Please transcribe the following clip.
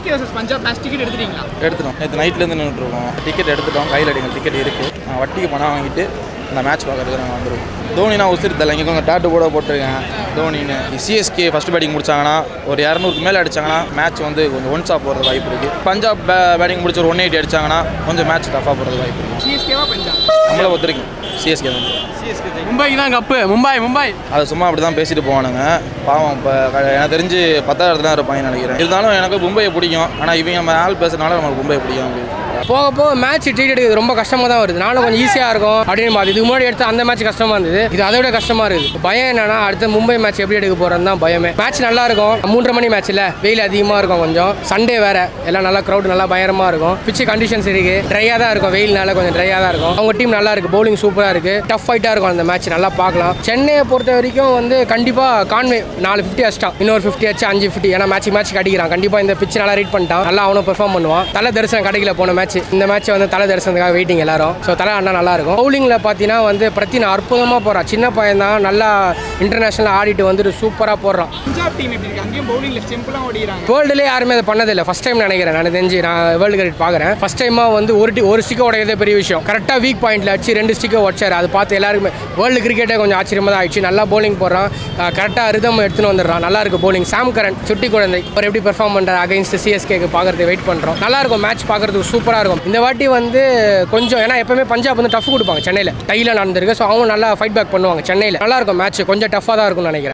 CSK versus Punjab match ticket எடுத்துட்டீங்களா எடுத்துட்டோம் நேற்று நைட்லேருந்து நின்றுட்டுருக்கோம் டிக்கெட் எடுத்துட்டோம் கையில் அடிங்க டிக்கெட் இருக்குது நான் வட்டிக்கு பணம் வாங்கிட்டு அந்த மேட்ச் பார்க்கறதுக்கு நாங்கள் வந்துடுவோம் தோனினா உசிறு தலை இங்கே கொஞ்சம் டேட்டு கூட போட்டிருக்கேன் தோனின்னு சிஎஸ்கே ஃபஸ்ட் பேட்டிங் முடிச்சாங்கன்னா ஒரு இரநூறுக்கு மேலே அடிச்சாங்கன்னா மேட்ச் வந்து கொஞ்சம் ஒன்ஸாக போகிறது வாய்ப்பு இருக்குது பஞ்சாப் பேட்டிங் முடிச்சு ஒரு ஒன் எயிட்டி அடிச்சாங்கன்னா கொஞ்சம் மேட்ச் டஃபாக போகிறது வாய்ப்பு இருக்குது சிஎஸ்கேவா பஞ்சாப் நம்மளை ஒத்துருக்கோம் சிஎஸ்கே தான் சிஎஸ்கே மும்பைக்கு தான் கப்பு மும்பை மும்பை அது சும்மா அப்படி தான் பேசிட்டு போவானுங்க பாவம் இப்போ எனக்கு தெரிஞ்சு பத்தாயிரத்துல தான் இருப்பாங்கன்னு நினைக்கிறேன் இருந்தாலும் எனக்கு மும்பையை பிடிக்கும் ஆனால் இவங்க நம்ம ஆள் பேசுறதுனால நமக்கு மும்பையை பிடிக்கும் போக போக மேட்ச் ட்ரீட் எடுக்கிறது ரொம்ப கஷ்டமாக தான் வருது நானும் கொஞ்சம் ஈஸியாக இருக்கும் அப்படின்னு பார்த்து இதுக்கு முன்னாடி எடுத்த அந்த மேட்ச் கஷ்டமாக இருந்தது இது அதை விட கஷ்டமாக இருக்குது பயம் என்னன்னா அடுத்த மும்பை மேட்ச் எப்படி எடுக்க போகிறது தான் பயமே மேட்ச் நல்லா இருக்கும் மூன்றரை மணி மேட்ச் இல்லை வெயில் அதிகமாக இருக்கும் கொஞ்சம் சண்டே வேற எல்லாம் நல்லா க்ரௌட் நல்லா பயங்கரமாக இருக்கும் பிச்சு கண்டிஷன்ஸ் இருக்கு ட்ரையாக தான் இருக்கும் வெயில்னால கொஞ்சம் ட்ரையாக தான் இருக்கும் அவங்க டீம் நல்லா இருக்கு பவுலிங் சூப்பராக இருக்கு டஃப் ஃபைட்டாக இருக்கும் அந்த மேட்ச் நல்லா பார்க்கலாம் சென்னையை பொறுத்த வரைக்கும் வந்து கண்டிப்பாக கான்வே நாலு ஃபிஃப்டி அடிச்சிட்டான் இன்னொரு ஃபிஃப்டி அடிச்சு அஞ்சு ஃபிஃப்டி ஏன்னா மேட்ச் மேட்ச் அடிக்கிறான் கண்டிப்பாக இந்த பிச் நல்லா ரீட் பண்ணிட்டான் நல்லா அவனும் பெர்ஃபார்ம் பண்ணுவான் தலை தரிசனம் கிடைக்கல போன மேட்ச் இந்த மேட்ச் வந்து தலை தரிசனத்துக்காக வெயிட்டிங் எல்லாரும் ஸோ தலை அண்ணா நல்லா இருக்கும் பவுலிங்கில் பார்த்தீங்கன்னா வந்து பிரத்தின் அற்புதமாக போகிறான் சின்ன பையன் தான் நல்லா இன்டர்நேஷனல் ஆடிட்டு வந்துட்டு சூப்பராக போடுறான் பஞ்சாப் டீம் எப்படி இருக்கு அங்கேயும் பவுலிங்ல ஸ்டெம்பிளாக ஓடிறாங்க வேர்ல்டுலேயே யாருமே அதை பண்ணதில்லை ஃபஸ்ட் டைம் நினைக்கிறேன் நான் தெரிஞ்சு நான் வேர்ல்டு கிரிக்கெட் பார்க்குறேன் ஃபஸ்ட் டைமாக வந்து ஒரு டி ஒரு ஸ்டிக்கை உடையதே பெரிய விஷயம் கரெக்டாக வீக் பாயிண்ட்ல வச்சு ரெண்டு ஸ்டிக்கை உடச்சாரு அதை பார்த்து எல்லாருக்குமே வேர்ல்டு கிரிக்கெட்டே கொஞ்சம் ஆச்சரியமாக தான் ஆயிடுச்சு நல்லா bowling போடுறான் கரெக்டாக ரிதம் எடுத்துன்னு வந்துடுறான் நல்லா இருக்கு bowling சாம் கரன் சுட்டி குழந்தை அவர் எப்படி பெர்ஃபார்ம் பண்ணுறாரு அகைன்ஸ்ட் சிஎஸ்கேக்கு பார்க்கறது வெயிட் பண்ணுறோம் நல்லா இருக்கும் மேட்ச் பார்க்கறதுக்கு சூப்பராக இருக்கும் இந்த வாட்டி வந்து கொஞ்சம் ஏன்னா எப்பவுமே பஞ்சாப் வந்து டஃப் கொடுப்பாங்க சென்னையில் டையில் நடந்திருக்கு ஸோ அவங்க நல்லா ஃபைட் பேக் பண்ணுவாங்க சென்னையில் நல்லா இருக்கும் மேட்ச் கொஞ்சம் டஃப்பாக தான் இருக்கும்னு நினைக்கிறேன்